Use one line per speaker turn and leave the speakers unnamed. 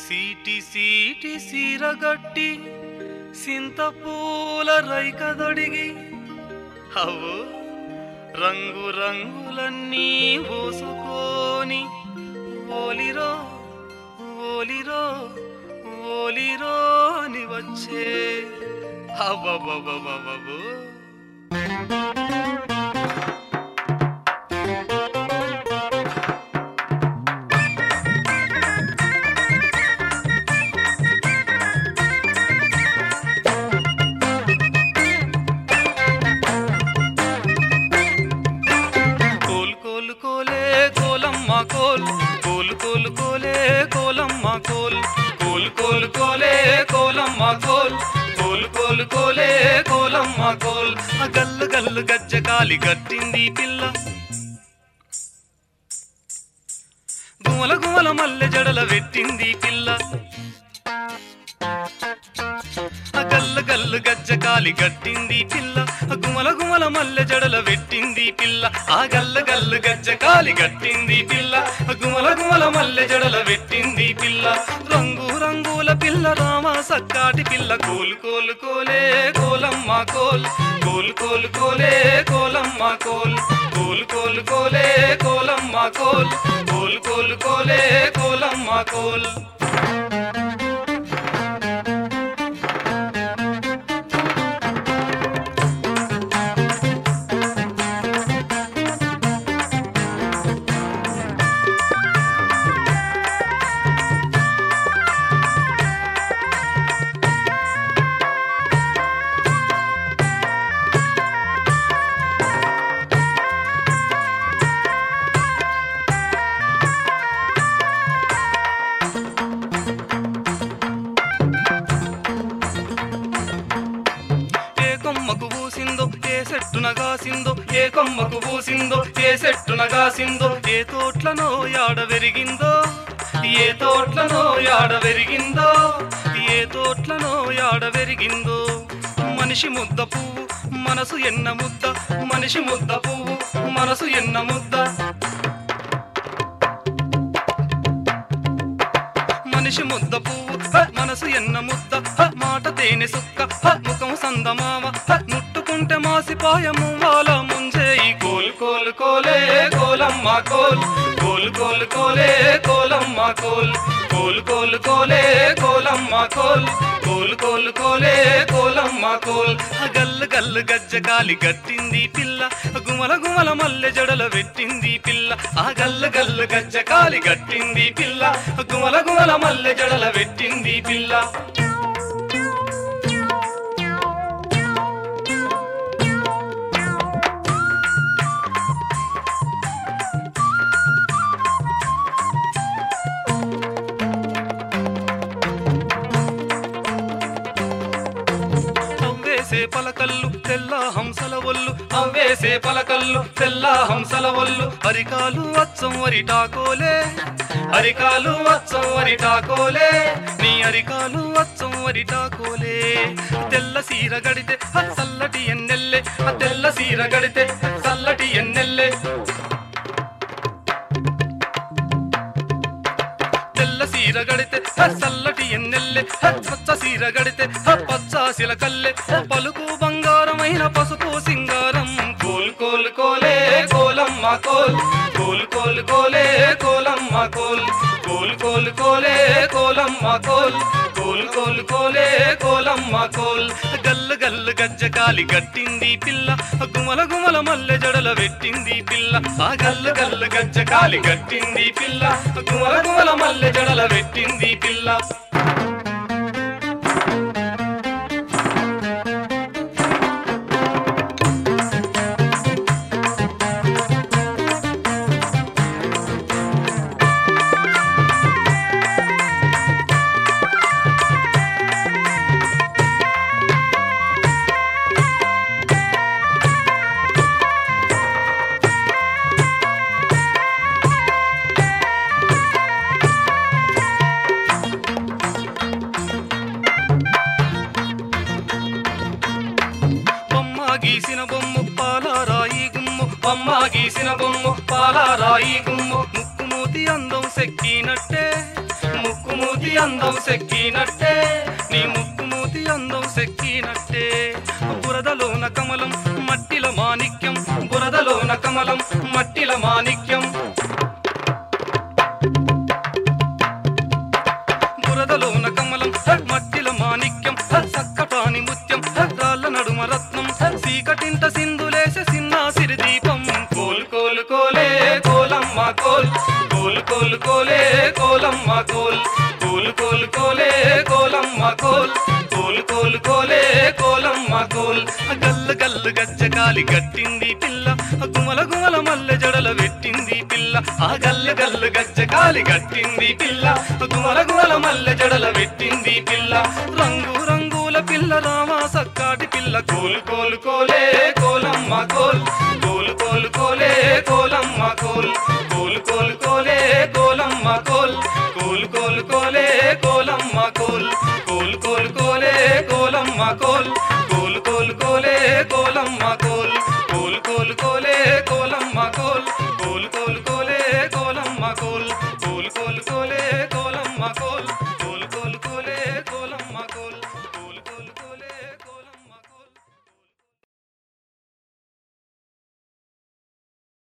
సీటి సీటి సీరగట్టి సింతపూల రైకదొడిగి అవు రంగు రంగులన్నీ పోసుకొని ఓలిరో ఓలిరో ఓలిరో అని వచ్చే అబ్బబ్బబ్బబ్బబ్బో కోల్ కోల్ కోలే కోలమ్మ కోల్ కోల్ కోల్ కోలే కోలమ్మ కోల్ కోల్ కోల్ కోలే కోలమ్మ కోల్ కోల్ కోల్ కోలే కోలమ్మ కోల్ ఆ గల్లు గల్లు గజ్జ కాలి గట్టింది పిల్ల గుమల గుమల మల్లె జడల పెట్టింది పిల్ల ఆ గల్లు గల్లు గజ్జ కాలి గట్టింది పిల్ల ఆ గుమల గుమల మల్లె జడల పెట్టింది పిల్ల ఆ గల్లు గల్లు గజ్జ కాలి గట్టింది పిల్ల ఆ గుమల గుమల మల్లె జడల పెట్టింది పిల్ల రంగు రంగుల పిల్ల రామ సక్కాటి పిల్ల కోలు కోలు కోలే కోలమ్మ కోల్ కోలు కోలు కోలే కోలమ్మ కోల్ కోలు కోలు కోలే కోలమ్మ కోల్ కోలు కోలు కోలే కోలమ్మ కోల్ ఏ కొమ్మకు పూసిందో ఏ చెట్టున కాసిందో ఏ కొమ్మకు పూసిందో ఏ చెట్టున కాసిందో ఏ తోట్లనో యాడ వెరిగిందో ఏ తోట్లనో యాడ వెరిగిందో ఏ తోట్లనో యాడ వెరిగిందో మనిషి ముద్ద పువ్వు మనసు ఎన్న ముద్ద మనిషి ముద్ద పువ్వు మనసు ఎన్న ముద్ద మనిషి ముద్ద పువ్వు హ, మనసు ఎన్న ముద్ద హ, మాట తేనె సుక్క హ, ముఖం సందమామ హ, ముట్టుకుంటే మాసిపాయము వాళ్ళ ముంజేయి కోల్ కోల్ కోలే కోలమ్మ కోల్ కోల్ కోల్ కోలే కోలమ్మ కోల్ కోల్ కోల్ కోలే కోలమ్మ కోల్ కోల్ కోల్ కోలే కోలమ్మ కోల్ ఆ గల్లు గల్లు గజ్జ కాలి గట్టింది పిల్ల గుమల గుమల మల్లె జడల పెట్టింది పిల్ల ఆ గల్లు గల్లు గజ్జ కాలి గట్టింది పిల్ల గుమల గుమల మల్లె జడల పెట్టింది పిల్ల అవ్వేసే పలకల్లు తెల్ల హంసల ఒళ్ళు అవ్వేసే పలకల్లు తెల్ల హంసల ఒళ్ళు అరికాలు అచ్చం వరిటాకోలే అరికాలు అచ్చం వరిటాకోలే నీ అరికాలు అచ్చం వరిటాకోలే తెల్ల సీర గడితే ఆ చల్లటి ఎన్నెల్లే ఆ తెల్ల సీర గడితే చల్లటి ఎన్నెల్లే తెల్ల సీర గడితే హ చల్లటి ఎన్నెల్లె హ పచ్చ సీర గడితే హ పచ్చ సిలకల్లె హ పలుకు బంగారమైన పసుపు సింగారం కోల్ కోల్ కోలే కోలమ్మ కోల్ కోల్ కోల్ కోలే కోలమ్మ కోల్ కోల్ కోల్ కోలే కోలమ్మ కోల్ కోల్ కోల్ కోలే కోలమ్మ కోల్ గల్లు గల్లు గజ్జ కాలి గట్టింది పిల్ల గుమల గుమల మల్లె జడల పెట్టింది పిల్ల ఆ గల్లు గల్లు గజ్జ కాలి గట్టింది పిల్ల గుమల గుమల మల్లె జడల పెట్టింది పిల్ల బొమ్మ గీసిన బొమ్మ పాలారాయి గుమ్ము బొమ్మ గీసిన బొమ్మ పాలారాయి గుమ్ము ముక్కు మూతి అందం సెక్కినట్టే ముక్కు మూతి మూతి అందం సెక్కినట్టే నీ ముక్కు మూతి అందం సెక్కినట్టే బురదలోన కమలం మట్టిల మాణిక్యం బురదలోన కమలం మట్టిల మాణిక్యం బురదలోన కమలం మట్టిల మాణిక్యం సక్కటాని ముత్యం రాళ్ళ నడుమ రత్నం సీకటింట సింధులేసే సిన్నాసిరి దీపం కోల్ కోల్ కోలే కోలమ్మ కోల్ కోల్ కోల్ కోలే కోలమ్మ కోల్ కోల్ కోల్ కోలే కోలమ్మ కోల్ కోల్ కోల్ కోలే కోలమ్మ కోల్ గల్లు గల్లు గజ్జకాలి గట్టింది పిల్ల గుమల గుమల మల్లె జడల పెట్టింది పిల్ల ఆ గల్లు గల్లు గజ్జకాలి గట్టింది పిల్ల గుమల గుమల మల్లె జడల పెట్టింది పిల్ల రంగు రంగుల పిల్ల రామా సక్కాటి పిల్ల కోలు కోలు కోలే కోలమ్మ కోల్ కోలు కోలు కోలే కోలమ్మ కోల్ కోలు కోలు కోలే కోలమ్మ కోల్ కోలు కోలు కోలే కోలమ్మ కోల్ కోలు కోలు కోలే కోలమ్మ కోల్ కోలు కోలు కోలే కోలమ్మ కోల్